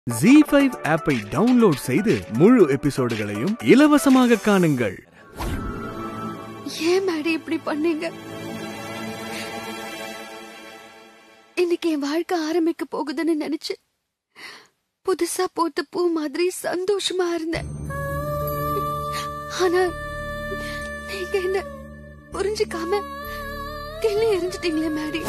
G five ஆப்பை download செய்து முழு எபிசோடுகளையும் இலவசமாக காணுங்கள் ஏன் மேடி இப்படி பண்ணீங்க இன்னைக்கு என் வாழ்க்கை ஆரம்பிக்க போகுதுன்னு நினைச்சு புதுசா போத்த பூ மாதிரி சந்தோஷமா இருந்தேன் ஆனா நீங்க என்ன புரிஞ்சுக்காம கிள்ளி எரிஞ்சிட்டீங்களே மேடி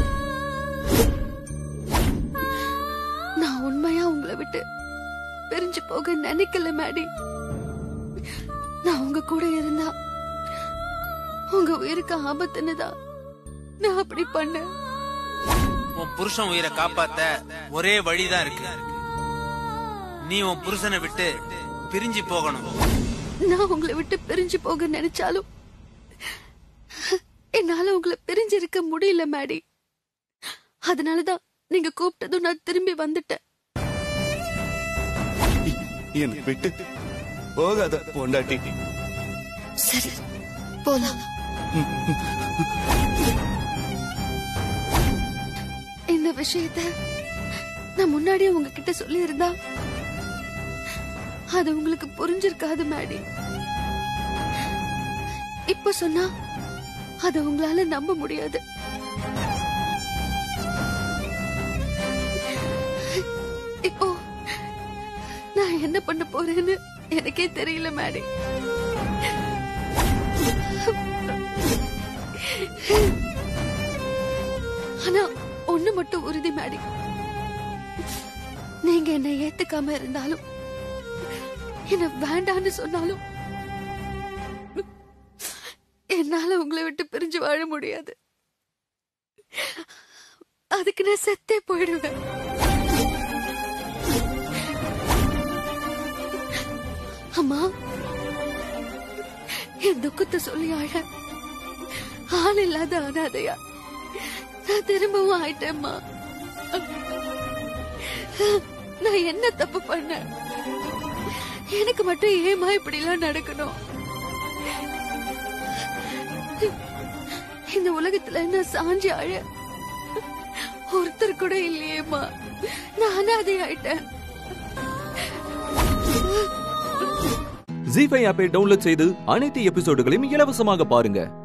நான் உண்மையா உங்களை விட்டு பிரிஞ்சு போக நினைக்கல மேடி நான் உங்க கூட இருந்தா உங்க உயிருக்கு ஆபத்துன்னு தான் நான் அப்படி பண்ணேன் உன் புருஷன் உயிரை காப்பாத்த ஒரே வழிதான் இருக்கு நீ உன் புருஷனை விட்டு பிரிஞ்சு போகணும் நான் உங்களை விட்டு பிரிஞ்சு போக நினைச்சாலும் என்னால உங்களை பிரிஞ்சு இருக்க முடியல மேடி அதனாலதான் நீங்க கூப்பிட்டதும் நான் திரும்பி வந்துட்டேன் என்னை விட்டு போகாத பொண்டாட்டி சரி போலாம் இந்த விஷயத்த நான் முன்னாடியே உங்ககிட்ட சொல்லி இருந்தா அது உங்களுக்கு புரிஞ்சிருக்காது மேடி இப்ப சொன்னா அது உங்களால நம்ப முடியாது இப்போ நான் என்ன பண்ண போறேன்னு எனக்கே தெரியல மேடி ஆனா ஒண்ணு மட்டும் உறுதி மேடி நீங்க என்னை ஏத்துக்காம இருந்தாலும் என்ன வேண்டான்னு சொன்னாலும் என்னால உங்களை விட்டு பிரிஞ்சு வாழ முடியாது அதுக்கு நான் செத்தே போயிடுவேன் அம்மா என் துக்கத்தை சொல்லி ஆழ ஆள் இல்லாத அனாதையா நான் திரும்பவும் ஆயிட்டேம்மா நான் என்ன தப்பு பண்ணேன் எனக்கு மட்டும் ஏமா இப்படி எல்லாம் நடக்கணும் இந்த உலகத்துல நான் சாஞ்சி ஆழ ஒருத்தர் கூட இல்லையேம்மா நான் அனாதை ஆயிட்டேன் ஜி ஃபைவ் ஆப்பை டவுன்லோட் செய்து அனைத்து எபிசோடுகளையும் இலவசமாக பாருங்க